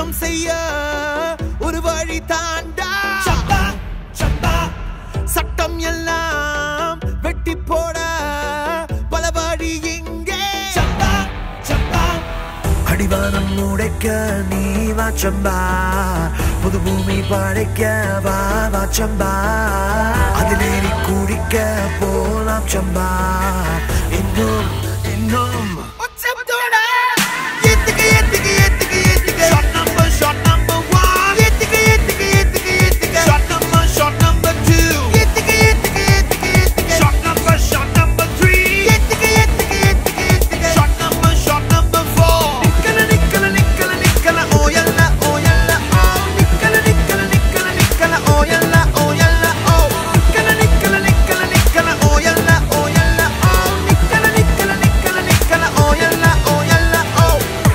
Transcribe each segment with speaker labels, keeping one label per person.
Speaker 1: சட்டம் செய்ய ஒரு வழி தாண்டா சட்டம் எல்லாம் வெட்டி போட பல வழி இங்கே அடிவானம் உடைக்க நீ வாச்சம்பா புது பூமி படைக்க வா வாச்சம்பா அதிலேறி குடிக்க போலாம் சம்பா இன்னும் இன்னும் ஏத்துக்கு, ஏத்துக்கு, ஏத்துக்கு, ஏத்துக்கு. Shot number, shot number one. ஏத்துக்கு, ஏத்துக்கு, ஏத்துக்கு, ஏத்துக்கு. Shot number, shot number two. ஏத்துக்கு, ஏத்துக்கு, ஏத்துக்கு, ஏத்துக்கு. Shot number, shot number three. ஏத்துக்கு, ஏத்துக்கு, ஏத்துக்கு, ஏத்துக்கு. Shot number, shot number four. நிக்கல, நிக்கல, நிக்கல, நிக்கல, ஓ யல்ல, ஓ யல்ல, ஓ. நிக்கல, நிக்கல, நிக்கல, நிக்கல, ஓ யல்ல, ஓ யல்ல, ஓ. நிக்கல, நிக்கல, நிக்கல, நிக்கல, ஓ யல்ல, ஓ யல்ல, ஓ. நிக்கல, நிக்கல, நிக்கல, நிக்கல, ஓ யல்ல, ஓ யல்ல, ஓ.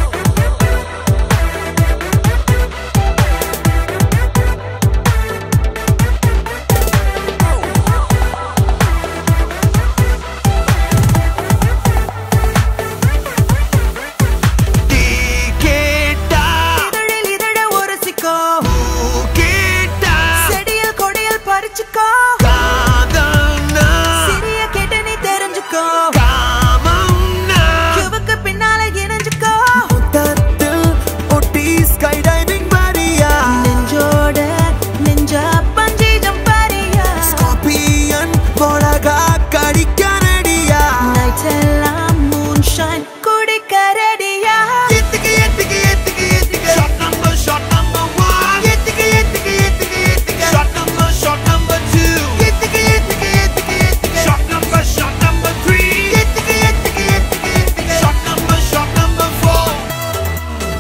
Speaker 1: டீ கேட்டா
Speaker 2: இதழில் இதழ உரசிக்கோ
Speaker 1: பூ கேட்டா
Speaker 2: செடியில் கொடியில் பறிச்சுக்கோ
Speaker 1: காதல்னா
Speaker 2: சிறிய கேட்டு நீ தெரிஞ்சுக்கோ
Speaker 1: காமம்னா
Speaker 2: கியூவுக்கு பின்னால இணைஞ்சுக்கோ
Speaker 1: முத்தத்தில் ஒட்டி ஸ்கை டைவிங் வரியா
Speaker 2: நெஞ்சோட நெஞ்ச பஞ்சி ஜம்பரியா
Speaker 1: ஸ்கார்பியன் மிளகா கடிக்க ரெடியா
Speaker 2: நைட் எல்லாம் மூன் ஷைன் குடிக்க ரெடியா
Speaker 1: ஏத்துக்கு ஏத்துக்கு ஏத்துக்கு ஏத்துக்கு ஷாட் நம்பர் ஷாட் நம்பர் 1 ஏத்துக்கு ஏத்துக்கு ஏத்துக்கு ஏத்துக்கு ஷாட் நம்பர் ஷாட் நம்பர் 2 ஏத்துக்கு ஏத்துக்கு ஏத்துக்கு ஏத்துக்கு ஷாட் நம்பர் ஷாட் நம்பர் 3 ஏத்துக்கு ஏத்துக்கு ஏத்துக்கு ஏத்துக்கு shot number shot number 4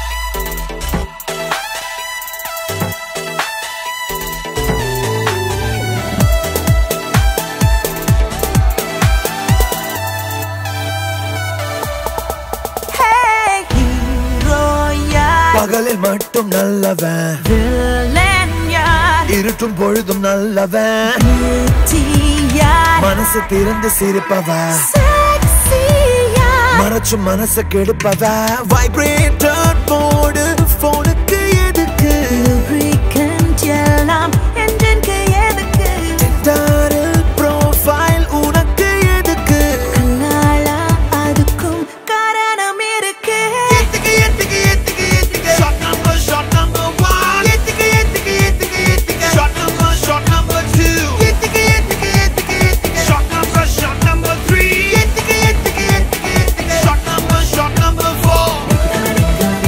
Speaker 2: hey ஹீரோயா
Speaker 1: பகலில் மட்டும் நல்லவன்
Speaker 2: வில்லன் யார்
Speaker 1: இருட்டும் பொழுதும் நல்லவன்
Speaker 2: பியூட்டியா
Speaker 1: மனசு திறந்து சிரிப்பவன்
Speaker 2: செக்ஸியா
Speaker 1: மறைச்சும் மனச கெடுப்பவன் வைப்ரேட்டர் போடு போனுக்கு எதுக்கு
Speaker 2: lubricant எல்லாம் என்ஜின்க்கு எதுக்கு
Speaker 1: டாரில் ப்ரோஃபைல் உனக்கு எதுக்கு
Speaker 2: கண்ணாளா அதுக்கும் காரணம் இருக்கு
Speaker 1: ஏத்துக்கு ஏத்துக்கு ஏத்துக்கு ஏத்துக்கு ஷாட் நம்பர் ஷாட் நம்பர் 1 ஏத்துக்கு ஏத்துக்கு ஏத்துக்கு ஏத்துக்கு ஷாட் நம்பர் ஷாட் நம்பர் 2 ஏத்துக்கு ஏத்துக்கு ஏத்துக்கு ஏத்துக்கு ஷாட் நம்பர் ஷாட் நம்பர் 3 ஏத்துக்கு ஏத்துக்கு ஏத்துக்கு ஏத்துக்கு ஷாட் நம்பர் ஷாட் நம்பர் 4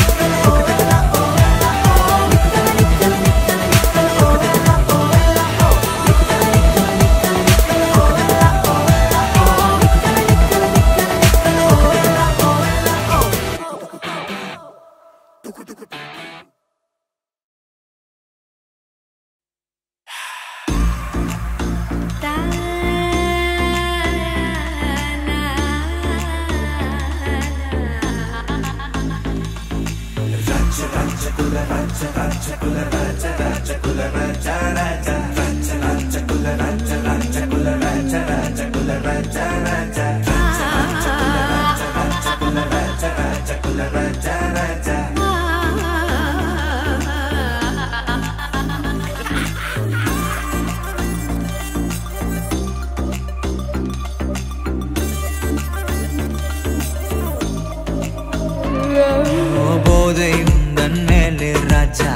Speaker 3: போதை உந்தன் மேலே ராஜா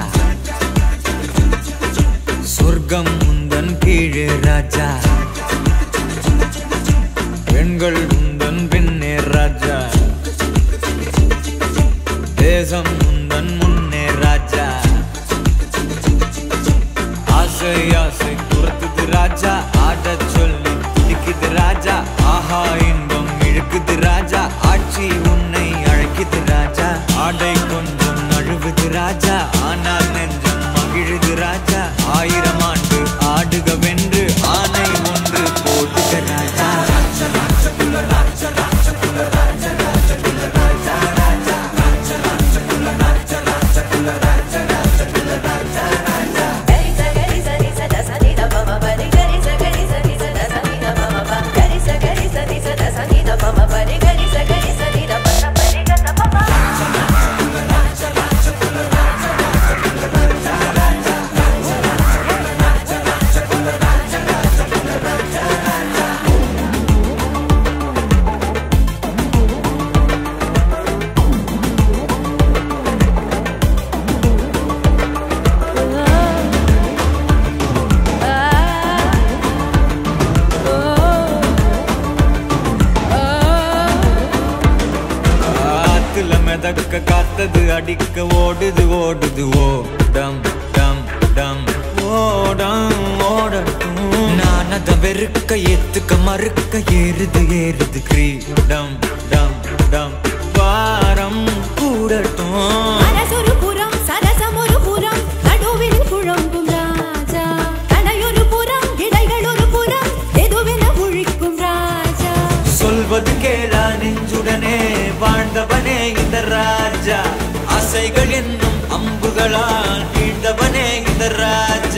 Speaker 3: சொர்க்கம் உந்தன் கீழே ராஜா பெண்கள் உந்தன் பின்னே ராஜா தேசம் உந்தன் முன்னே ராஜா ஆசை ஆசை துரத்துது ராஜா ஆடச் சொல்லி துடிக்குது ராஜா ஆஹா இன்பம் இழுக்குது ராஜா ஆட்சி உன்னை அழைக்குது ராஜா ஆடை கொஞ்சம் நழுவுது ராஜா ஆனால் நெஞ்சம் மகிழுது ராஜா ஆயிரம் ஆண்டு ஆடுக வென்று ஆணை ஒன்று போட்டுக ராஜா
Speaker 4: Gari sa gari sa ni sa da sa ni da ba ba ba. Gari sa gari sa ni sa da
Speaker 3: கடக்க காத்தது அடிக்க ஓடுது ஓடுது ஓ டம் டம் டம் ஓடம் ஓடட்டும் நான் அத வெறுக்க ஏத்துக்க மறுக்க ஏறுது ஏறுது கிரீடம் டம் டம் வாரம் கூடட்டும்
Speaker 2: அரசொரு புறம் சரசமொரு புறம் நடுவில் குழம்பும் ராஜா தடையொரு புறம் இடைகள் ஒரு புறம் எதுவென முழிக்கும் ராஜா
Speaker 3: சொல்வது கேளா நெஞ்சுடனே வாழ்ந்தவனே இந்த ராஜா ஆசைகள் என்னும் அம்புகளால் வீழ்ந்தவனே இந்த ராஜா